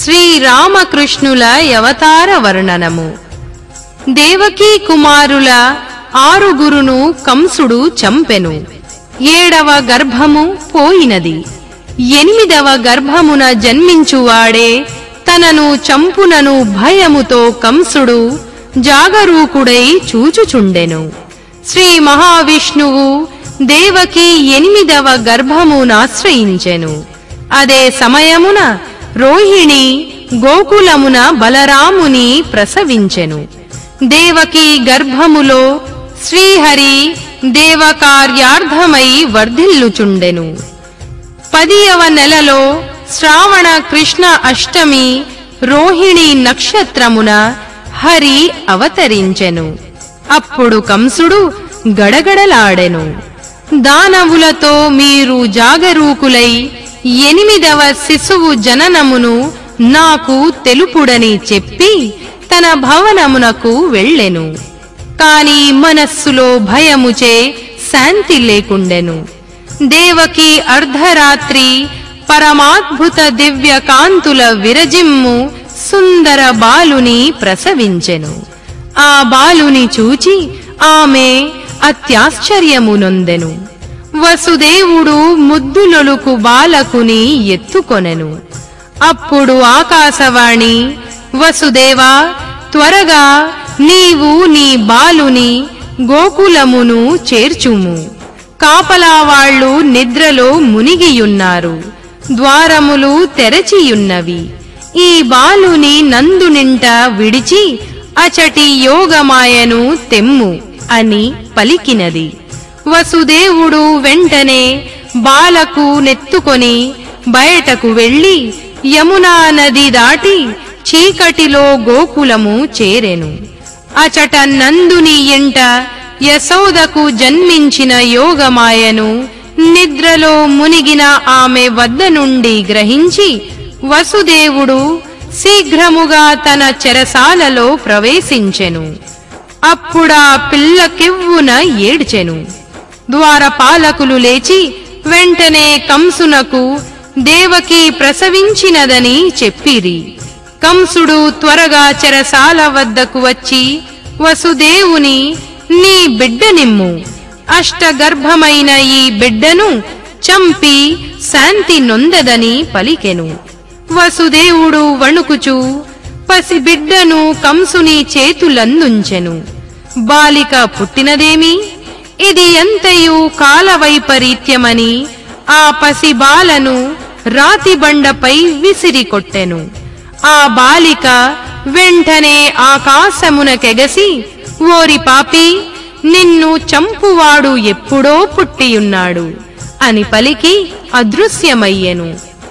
శ్రీరామకృష్ణుల అవతార వర్ణనము దేవకీ కుమారుల ఆరుగురును కంసుడు చంపెను ఏడవ గర్భము పోయినది ఎనిమిదవ గర్భమున జన్మించువాడే తనను చంపునను భయముతో కంసుడు జాగరూకుడై చూచుచుండెను శ్రీ మహావిష్ణువు దేవకి ఎనిమిదవ గర్భమునాశ్రయించెను అదే సమయమున రోహిణి గోకులమున బలరాముని ప్రసవించెను దేవకి గర్భములో శ్రీహరి దేవకార్యార్థమై వర్ధిల్లుచుండెను పదియవ నెలలో శ్రావణ కృష్ణ అష్టమి రోహిణి నక్షత్రమున హరి అవతరించెను అప్పుడు కంసుడు గడగడలాడెను దానవులతో మీరు జాగరూకులై ఎనిమిదవ శిశువు జననమును నాకు తెలుపుడని చెప్పి తన భవనమునకు వెళ్ళెను కాని మనస్సులో భయముచే శాంతి లేకుండెను దేవకి అర్ధరాత్రి పరమాద్భుత దివ్య కాంతుల విరజిమ్ము సుందర బాలుని ప్రసవించెను ఆ బాలుని చూచి ఆమె అత్యాశ్చర్యమునొందెను వసుదేవుడు ముద్దులొలుకు బాలకుని ఎత్తుకొనెను అప్పుడు ఆకాశవాణి వసుదేవా త్వరగా నీవు నీ బాలుని గోకులమును చేర్చుము కాపలావాళ్లు నిద్రలో మునిగియున్నారు ద్వారములు తెరచియున్నవి ఈ బాలుని నందునింట విడిచి అచటి యోగమాయను తెమ్ము అని పలికినది వసుదేవుడు వెంటనే బాలకు నెత్తుకొని బయటకు వెళ్లి యమునా నది దాటి చీకటిలో గోకులము చేరెను అచట నందుని ఎంట యశోదకు జన్మించిన యోగమాయను నిద్రలో మునిగిన ఆమె వద్ద నుండి గ్రహించి వసుదేవుడు శీఘ్రముగా తన చెరసాలలో ప్రవేశించెను అప్పుడా పిల్లకెవ్వున ఏడ్చెను ద్వారపాలకులు లేచి వెంటనే కంసునకు దేవకి ప్రసవించినదని చెప్పిరి కంసుడు త్వరగా చెరసాల వద్దకు వచ్చి వసుదేవుని నీ బిడ్డనిమ్ము అష్టగర్భమైన ఈ బిడ్డను చంపి శాంతి నొందదని పలికెను వసుదేవుడు వణుకుచు పసిబిడ్డను కంసుని చేతులందుంచెను బాలిక పుట్టినదేమి ఇది ఎంతయు కాలవైపరీత్యమని ఆ పసిబాలను రాతిబండపై విసిరి కొట్టెను ఆ బాలిక వెంటనే ఆకాశమునకెగసి ఓరి పాపి నిన్ను చంపువాడు ఎప్పుడో పుట్టియున్నాడు అని పలికి అదృశ్యమయ్యెను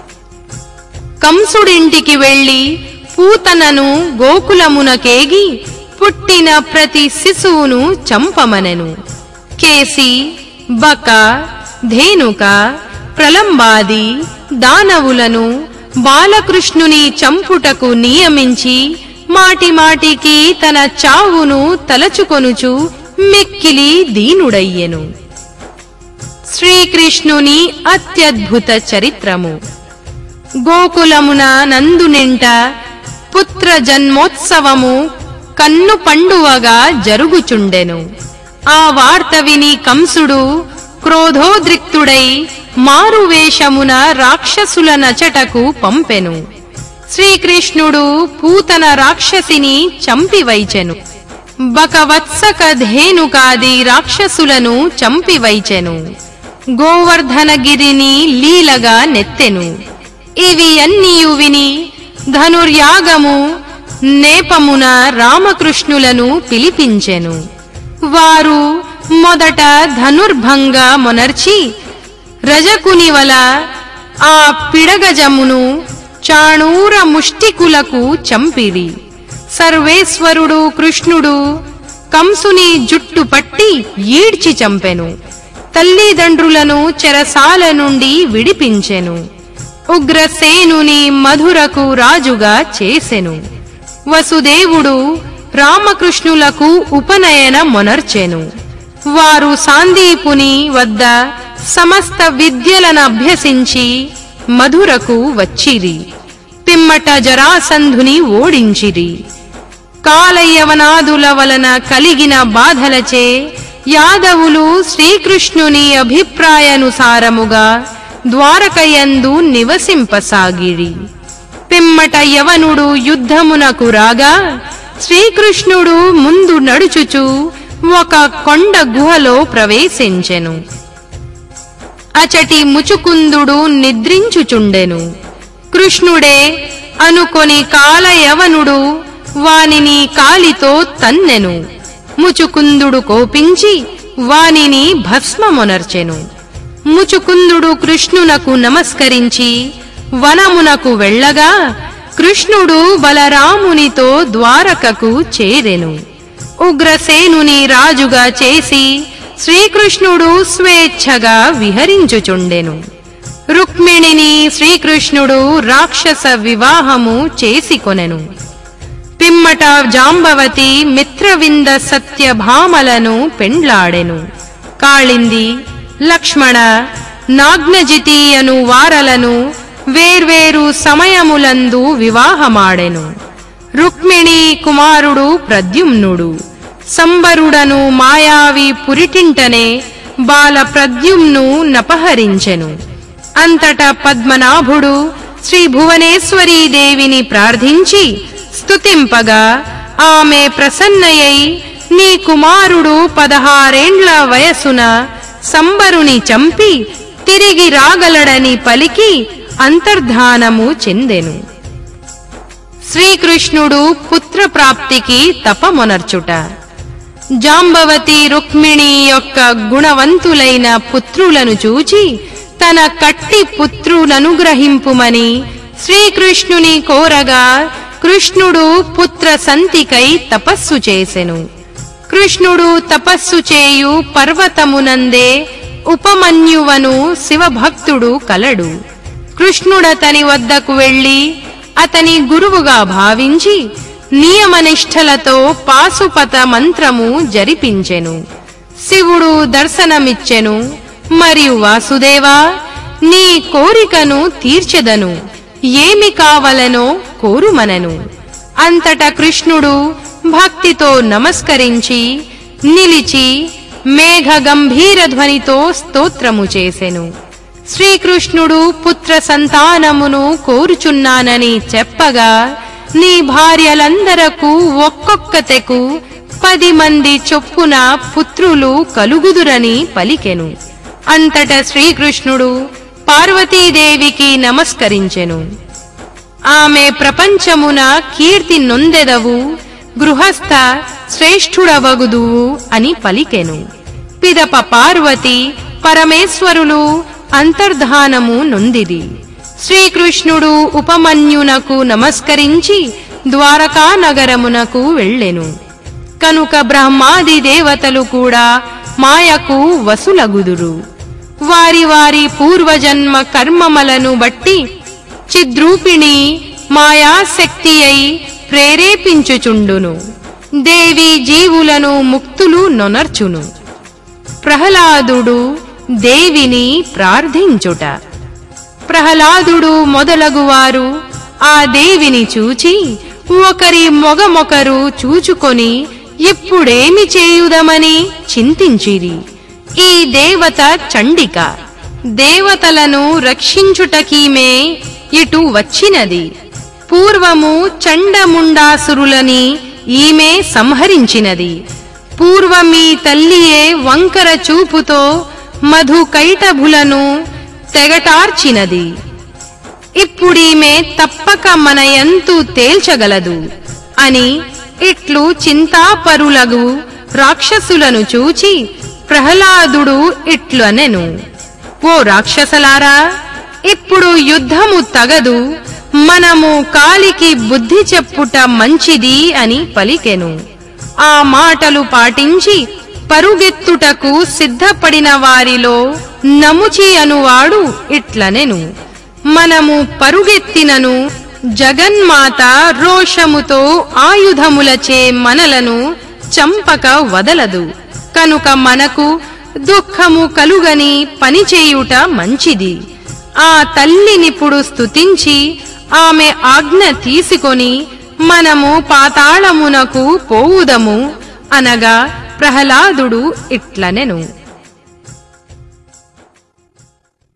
కంసుడింటికి వెళ్లి పూతనను గోకులమునకేగి పుట్టిన ప్రతి శిశువును చంపమనెను కేసి బక ధేనుక ప్రలంబాది దానవులను బాలకృష్ణుని చంపుటకు నియమించి మాటిమాటికి తన చావును తలచుకొనుచు మిక్కిలి దీనుడయ్యెను శ్రీకృష్ణుని అత్యద్భుత చరిత్రము గోకులమున నందునింట పుత్ర జన్మోత్సవము కన్ను పండువగా జరుగుచుండెను ఆ వార్త విని కంసుడు క్రోధోద్రిక్తుడై మారువేషమున రాక్షసుల నచటకు పంపెను శ్రీకృష్ణుడు పూతన రాక్షసిని చంపివైచెను బకవత్సక ధేనుకాది రాక్షసులను చంపివైచెను గోవర్ధనగిరిని లీలగా నెత్తెను ఇవి అన్నీయు విని ధనుర్యాగము నేపమున రామకృష్ణులను పిలిపించెను వారు మొదట ధనుర్భంగ మొనర్చి రజకుని వల ఆ పిడగజమును చాణూర ముష్టికులకు చంపిరి సర్వేశ్వరుడు కృష్ణుడు కంసుని జుట్టు పట్టి ఈడ్చి చంపెను తల్లిదండ్రులను చెరసాల నుండి విడిపించెను ఉగ్రసేనుని మధురకు రాజుగా చేసెను వసుదేవుడు రామకృష్ణులకు ఉపనయన మొనర్చెను వారు సాందీపుని వద్ద సమస్త విద్యలను అభ్యసించి మధురకు వచ్చిరి పిమ్మట జరాసంధుని ఓడించిరి కాలయవనాదుల వలన కలిగిన బాధలచే యాదవులు శ్రీకృష్ణుని అభిప్రాయానుసారముగా ద్వారకయందు నివసింపసాగిరి పిమ్మట యవనుడు యుద్ధమునకు రాగా శ్రీకృష్ణుడు ముందు నడుచుచు ఒక కొండ గుహలో ప్రవేశించెను అచటి ముచుకుందుడు నిద్రించుచుండెను కృష్ణుడే అనుకొని కాలయవనుడు వానిని కాలితో తన్నెను ముచుకుందుడు కోపించి వానిని భస్మమునర్చెను ముచుకుందుడు కృష్ణునకు నమస్కరించి వనమునకు వెళ్ళగా కృష్ణుడు బలరామునితో ద్వారకకు చేరెను ఉగ్రసేనుని రాజుగా చేసి శ్రీకృష్ణుడు స్వేచ్ఛగా విహరించుచుండెను రుక్మిణిని శ్రీకృష్ణుడు రాక్షస వివాహము చేసికొనెను పిమ్మట జాంబవతి మిత్రవింద సత్యభామలను పెండ్లాడెను కాళింది లక్ష్మణ నాగ్నజితి అను వారలను వేర్వేరు సమయములందు వివాహమాడెను రుక్మిణి కుమారుడు ప్రద్యుమ్నుడు సంబరుడను మాయావి పురిటింటనే బాల ప్రద్యుమ్ను నపహరించెను అంతట పద్మనాభుడు శ్రీ భువనేశ్వరీ దేవిని ప్రార్థించి స్తుతింపగా ఆమె ప్రసన్నయై నీ కుమారుడు పదహారేండ్ల వయసున సంబరుని చంపి తిరిగి రాగలడని పలికి అంతర్ధానము చెందెను శ్రీకృష్ణుడు పుత్రప్రాప్తికి తపమొనర్చుట జాంబవతి రుక్మిణి యొక్క గుణవంతులైన పుత్రులను చూచి తన కట్టి పుత్రులనుగ్రహింపుమని శ్రీకృష్ణుని కోరగా కృష్ణుడు పుత్ర సంతికై తపస్సు చేసెను కృష్ణుడు తపస్సు చేయు పర్వతమునందే ఉపమన్యువను శివభక్తుడు కలడు కృష్ణుడతని వద్దకు వెళ్లి అతని గురువుగా భావించి నియమనిష్టలతో పాశుపత మంత్రము జరిపించెను శివుడు దర్శనమిచ్చెను మరియు వాసుదేవా నీ కోరికను తీర్చెదను ఏమి కావలనో కోరుమనను అంతట కృష్ణుడు భక్తితో నమస్కరించి నిలిచి మేఘ గంభీర ధ్వనితో స్తోత్రము చేసెను శ్రీకృష్ణుడు పుత్ర సంతానమును కోరుచున్నానని చెప్పగా నీ భార్యలందరకు ఒక్కొక్కతెకు పది మంది చొప్పున పుత్రులు కలుగుదురని పలికెను అంతట శ్రీకృష్ణుడు పార్వతీదేవికి నమస్కరించెను ఆమె ప్రపంచమున కీర్తి నొందెదవు గృహస్థ శ్రేష్ఠుడవగుదువు అని పలికెను పిదప పార్వతి పరమేశ్వరులు అంతర్ధానము నొందిది శ్రీకృష్ణుడు ఉపమన్యునకు నమస్కరించి ద్వారకా నగరమునకు వెళ్ళెను కనుక బ్రహ్మాది దేవతలు కూడా మాయకు వసులగుదురు వారి వారి పూర్వజన్మ కర్మమలను బట్టి చిద్రూపిణి మాయాశక్తి అయి ప్రేరేపించుచుండును దేవి జీవులను ముక్తులు నొనర్చును ప్రహ్లాదుడు దేవిని ప్రార్థించుట ప్రహ్లాదుడు మొదలగువారు ఆ దేవిని చూచి ఒకరి మొగమొకరు చూచుకొని ఇప్పుడేమి చేయుదమని చింతించిరి ఈ దేవత చండిక దేవతలను రక్షించుటకీమే ఇటు వచ్చినది పూర్వము చండముండాసురులని ఈమె సంహరించినది పూర్వమీ తల్లియే వంకర చూపుతో మధు కైటభులను తెగటార్చినది ఇప్పుడీమె తప్పక మన ఎంతు తేల్చగలదు అని ఇట్లు చింతాపరులగు రాక్షసులను చూచి ప్రహ్లాదుడు ఇట్లనెను ఓ రాక్షసలారా ఇప్పుడు యుద్ధము తగదు మనము కాలికి బుద్ధి చెప్పుట మంచిది అని పలికెను ఆ మాటలు పాటించి పరుగెత్తుటకు సిద్ధపడిన వారిలో నముచి అనువాడు ఇట్లనెను మనము పరుగెత్తినను జగన్మాత రోషముతో ఆయుధములచే మనలను చంపక వదలదు కనుక మనకు దుఃఖము కలుగని పనిచేయుట మంచిది ఆ తల్లినిప్పుడు స్తుతించి ఆమె ఆజ్ఞ తీసుకొని మనము పాతాళమునకు పోవుదము అనగా ప్రహ్లాదుడు ఇట్లనెను